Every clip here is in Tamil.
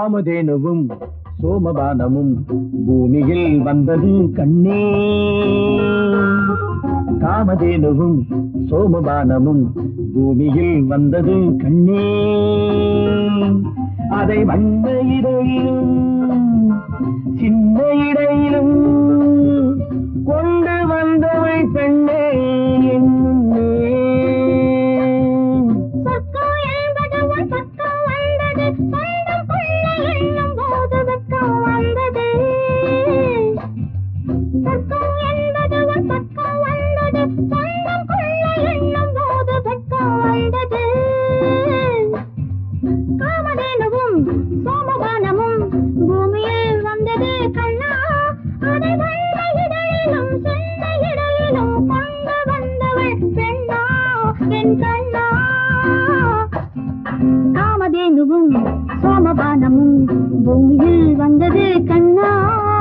காமதேனுவும் சோமபானமும் பூமியில் வந்தது கண்ணே காமதேனுவும் சோமபானமும் பூமியில் வந்தது கண்ணே அதை வண்ண இடையிலும் சின்ன இடையிலும் கொண்டு வந்தவள் பெண்ணே என்னே சொர்க்கம் என்பது உன் பக்கம் வந்தது சொந்தம் கொள்ள எண்ணும் போது வெட்கம் வந்தது சொர்க்கம் என்பது உன் பக்கம் வந்தது சொந்தம் கொள்ள எண்ணும் போது வெட்கம் வந்தது காமதேனுவும் சோமபானமும் பூமியில் வந்தது கண்ணா அதை வந்த இதழிலும் சென்ற இடையிலும் கொண்டு வந்தவள் பெண்ணா என் கண்ணா காமதேனுவும் சோமபானமும் பூமியில் வந்தது கண்ணா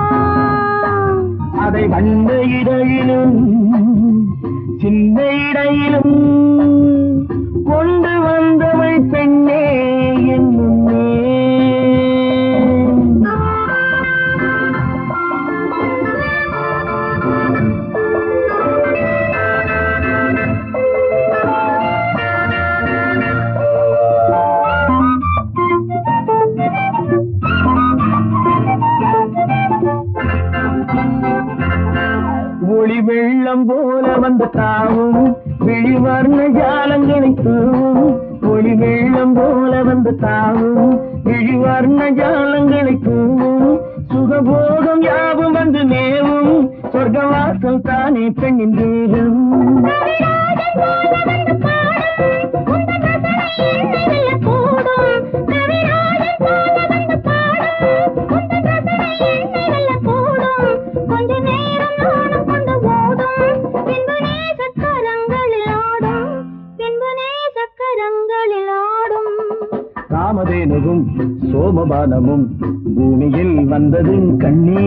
அதை வண்ண இடையிலும் சின்ன இடையிலும் கொண்டு வந்தவள் பெண்ணே என்னே ஒளி வெள்ளம் போல வந்த தாவும் விழிவர்ண ஜாலங்களை தூவும் ஒளி வெள்ளம் போல வந்த தாவும் விழிவர்ண ஜாலங்களை தூவும் சுகபோகம் யாவும் வந்து மேவும் சொர்க்கவாசல் தானே பெண்ணின் தேகம் கவிராஜன் போல வந்து பாடும் உந்தன் ரசனை எண்ணெய் கூடும் கவிராஜன் போல வந்து பாடும் உந்தன் ரசனை எண்ணெய் கூடும் கொஞ்ச நேரம் நானும் கொண்டு ஓடும் பின்பு நேசக்கரங்களில் ஆடும் பின்பு நேசக்கரங்களில் ஆடும் ராமதேனுவும் சோமபானமும் பூமியில் வந்தது கண்ணே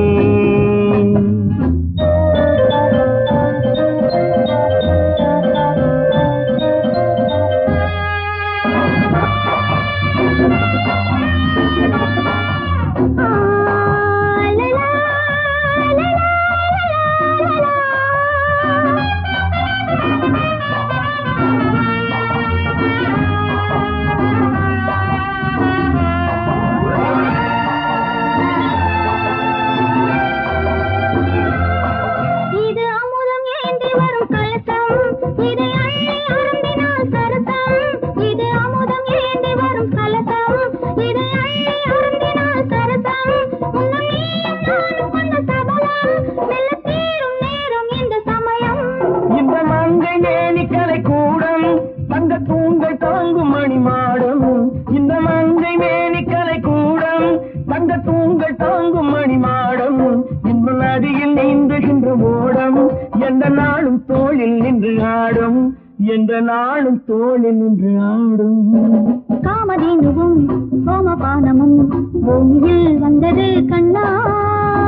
இது அமுதம் ஏந்தி வரும் கலசம் இதை அள்ளி அருந்தினால் சரசம் இது அமுதம் ஏந்தி வரும் கலசம் இதை அள்ளி அருந்தினால் சரசம் உன்னும் நீயும் நானும் கொண்ட சபலம் மெல்ல தீரும் நேரம் இந்த சமயம் இந்த மங்கை மேனி கலை கூடம் தங்க தூங்கை தாங்கும் மணி மாடம் இந்த மங்கை மேனி கலை கூடம் தங்க தூங்கை தாங்கும் மணி மாடம் இந்த நதியில் நீந்துகின்ற ஓடம் எந்த நாளும் தோளில் நின்று ஆடும் எந்த நாளும் தோளில் நின்று ஆடும் காமதேனுவும் சோமபானமும் பூமியில் வந்தது கண்ணா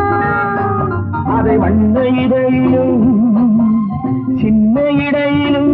அதை வண்ண இடையிலும் சின்ன இடையிலும்